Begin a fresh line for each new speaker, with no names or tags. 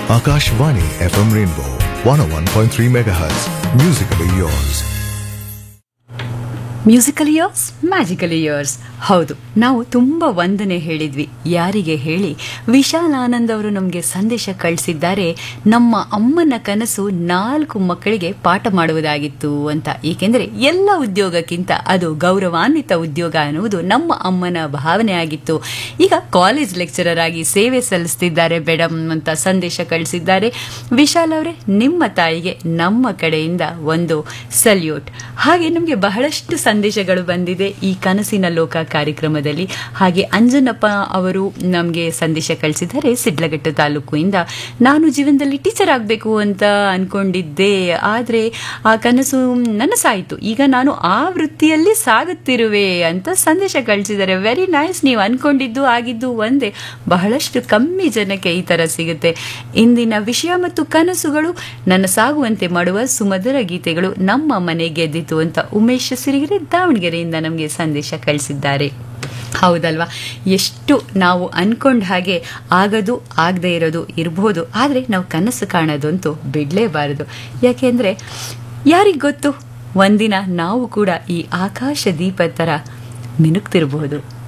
Akashvani FM Rainbow 101.3 MHz. Musically yours.
Musical years magical years ಹೌದು ನಾವು ತುಂಬ ವಂದನೆ ಹೇಳಿದ್ವಿ ಯಾರಿಗೆ ಹೇಳಿ ವಿಶಾಲ್ ಆನಂದ್ ಅವರು ನಮಗೆ ಸಂದೇಶ ಕಳಿಸಿದ್ದಾರೆ ನಮ್ಮ ಅಮ್ಮನ ಕನಸು ನಾಲ್ಕು ಮಕ್ಕಳಿಗೆ ಪಾಠ ಮಾಡುವುದಾಗಿತ್ತು ಅಂತ ಏಕೆಂದರೆ ಎಲ್ಲ ಉದ್ಯೋಗಕ್ಕಿಂತ ಅದು ಗೌರವಾನ್ವಿತ ಉದ್ಯೋಗ ಅನ್ನುವುದು ನಮ್ಮ ಅಮ್ಮನ ಭಾವನೆ ಆಗಿತ್ತು ಈಗ ಕಾಲೇಜ್ ಲೆಕ್ಚರರ್ ಆಗಿ ಸೇವೆ ಸಲ್ಲಿಸ್ತಿದ್ದಾರೆ ಮೇಡಮ್ ಅಂತ ಸಂದೇಶ ಕಳಿಸಿದ್ದಾರೆ ವಿಶಾಲ್ ಅವರೇ ನಿಮ್ಮ ತಾಯಿಗೆ ನಮ್ಮ ಕಡೆಯಿಂದ ಒಂದು ಸಲ್ಯೂಟ್ ಹಾಗೆ ನಮಗೆ ಬಹಳಷ್ಟು ಸಂದೇಶಗಳು ಬಂದಿದೆ ಈ ಕನಸಿನ ಲೋಕ ಕಾರ್ಯಕ್ರಮದಲ್ಲಿ ಹಾಗೆ ಅಂಜನಪ್ಪ ಅವರು ನಮಗೆ ಸಂದೇಶ ಕಳಿಸಿದ್ದಾರೆ ಸಿಡ್ಲಘಟ್ಟ ತಾಲೂಕಿಂದ ನಾನು ಜೀವನದಲ್ಲಿ ಟೀಚರ್ ಆಗಬೇಕು ಅಂತ ಅನ್ಕೊಂಡಿದ್ದೆ ಆದರೆ ಆ ಕನಸು ನನಸಾಯಿತು ಈಗ ನಾನು ಆ ವೃತ್ತಿಯಲ್ಲಿ ಸಾಗುತ್ತಿರುವೆ ಅಂತ ಸಂದೇಶ ಕಳಿಸಿದ್ದಾರೆ ವೆರಿ ನೈಸ್ ನೀವು ಅನ್ಕೊಂಡಿದ್ದು ಆಗಿದ್ದು ಒಂದೇ ಬಹಳಷ್ಟು ಕಮ್ಮಿ ಜನಕ್ಕೆ ಈ ಥರ ಸಿಗುತ್ತೆ ಇಂದಿನ ವಿಷಯ ಮತ್ತು ಕನಸುಗಳು ನನ್ನ ಸಾಗುವಂತೆ ಮಾಡುವ ಸುಮಧುರ ಗೀತೆಗಳು ನಮ್ಮ ಮನೆ ಗೆದ್ದಿತು ಅಂತ ಉಮೇಶ್ ಸಿರಿಗೆರೆ ದಾವಣಗೆರೆಯಿಂದ ನಮಗೆ ಸಂದೇಶ ಕಳಿಸಿದ್ದಾರೆ ಹೌದಲ್ವಾ ಎಷ್ಟು ನಾವು ಅನ್ಕೊಂಡ ಹಾಗೆ ಆಗದು ಆಗದೆ ಇರೋದು ಇರಬಹುದು ಆದರೆ ನಾವು ಕನಸು ಕಾಣೋದಂತೂ ಬಿಡಲೇಬಾರದು ಯಾಕೆಂದರೆ ಯಾರಿಗೆ ಗೊತ್ತು ಒಂದಿನ ನಾವು ಕೂಡ ಈ ಆಕಾಶ ದೀಪದ ಥರ ಮಿನುಗ್ತಿರಬಹುದು